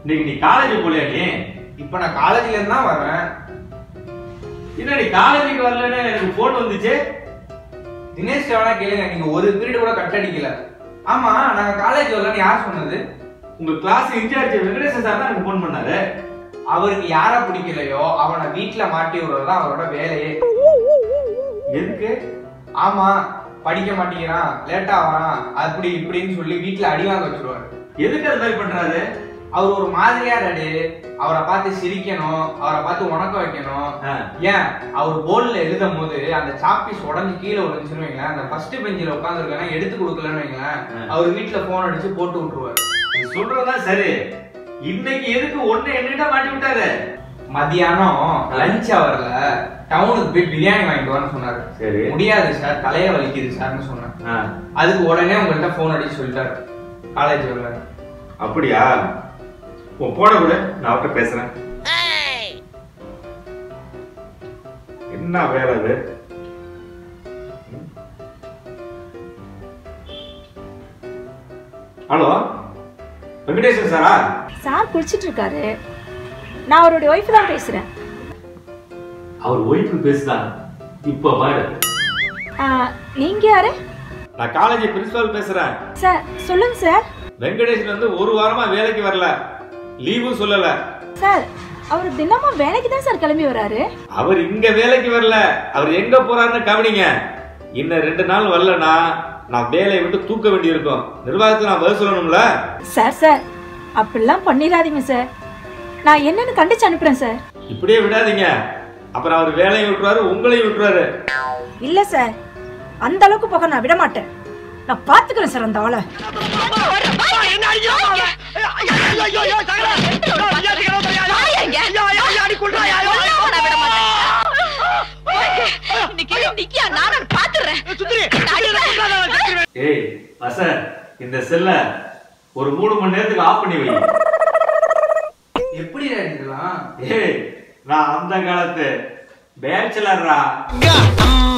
இன்னைக்கு நீ காலேஜ் போலியா நீ இப்ப நான் காலேஜ்ல இருந்து தான் வரேன் என்ன நீ காலேஜுக்கு வரலன்னு எனக்கு போன் வந்துச்சு தினேஷ் வேணா கேளுங்க நீங்க ஒரு பீரியட் கூட கட் அடிக்கல ஆமா நாங்க காலேஜ் வரலன்னு யார் சொன்னது உங்க கிளாஸ் இன்சார்ஜ் வெங்கடேசன் சார் தான் எனக்கு போன் பண்ணாரு அவருக்கு யார பிடிக்கலையோ அவனை வீட்டுல மாட்டி விடுறது தான் அவரோட வேலையே எதுக்கு ஆமா படிக்க மாட்டேங்கிறான் லேட்டா வரான் அப்படி இப்படின்னு சொல்லி வீட்டுல அடி வாங்க வச்சிருவாரு எதுக்கு அது மாதிரி பண்றாரு அவர் ஒரு மாதிரியா ரெடி அவரை பார்த்து சிரிக்கணும் அவரை பார்த்து உணக்க வைக்கணும் ஆ. ஏன் அவர் போர்டுல எழுதும் போது அந்த சாப்பீஸ் உடஞ்சு கீழே விழுந்துச்சுன்னு வைங்களேன் அந்த ஃபர்ஸ்ட் பெஞ்சில் உட்காந்துருக்கேன்னா எடுத்து கொடுக்கலன்னு வைங்களேன் ஆ. அவர் வீட்டுல போன் அடிச்சு போட்டு விட்டுருவாரு நீ சொல்றதா சரி இன்னைக்கு எதுக்கு ஒண்ணு என்னிட்ட மாட்டி விட்டாரு மதியானம் லஞ்ச் அவர்ல டவுனுக்கு போய் பிரியாணி வாங்கிட்டு வான்னு சொன்னாரு சரி. முடியாது சார் தலைய வலிக்குது சார்னு சொன்னேன் ஆ, அதுக்கு உடனே உங்கள்கிட்ட போன் அடிச்சு சொல்லிட்டாரு காலேஜ் வரல அப்படியா உன் போன விட நான் அவர்கிட்ட பேசுறேன் என்ன வேலை அது ஹலோ வெங்கடேசன் சாரா சார் குளிச்சிட்டு இருக்காரு நான் அவருடைய ஒய்ஃப் தான் பேசுறேன் அவர் ஒய்ஃபு பேசுதான் இப்ப பாரு ஆ, நீங்க யாரு நான் காலேஜ் பிரின்சிபால் பேசுறேன் சார் சொல்லுங்க சார் வெங்கடேசன் வந்து ஒரு வாரமா வேலைக்கு வரல லீவும் சொல்லல சார் அவர் தினமும் வேலைக்கு தான் சார் கிளம்பி வராரு அவர் இங்க வேலைக்கு வரல அவர் எங்க போறாருன்னு கவனிங்க இன்னும் ரெண்டு நாள் வரலனா நான் வேலையை விட்டு தூக்க வேண்டியிருக்கும் நிர்வாகத்துக்கு நான் பதில் சொல்லணும்ல சார் சார் அப்படிலாம் பண்ணிடாதீங்க சார் நான் என்னன்னு கண்டிச்சு அனுப்புறேன் சார் இப்படியே விடாதீங்க அப்புறம் அவர் வேலையை விட்டுருவாரு உங்களையும் விட்டுருவாரு இல்ல சார் அந்த அளவுக்கு போக நான் விட மாட்டேன் நான் பாத்துக்கிறேன் சார் அந்த ஆளை ஏய் வசன் இந்த செல்ல ஒரு மூணு மணி நேரத்துக்கு ஆஃப் பண்ணி வை எப்படி இதெல்லாம் ஏய் நான் அந்த காலத்து பேச்சுலர்ரா அம்மா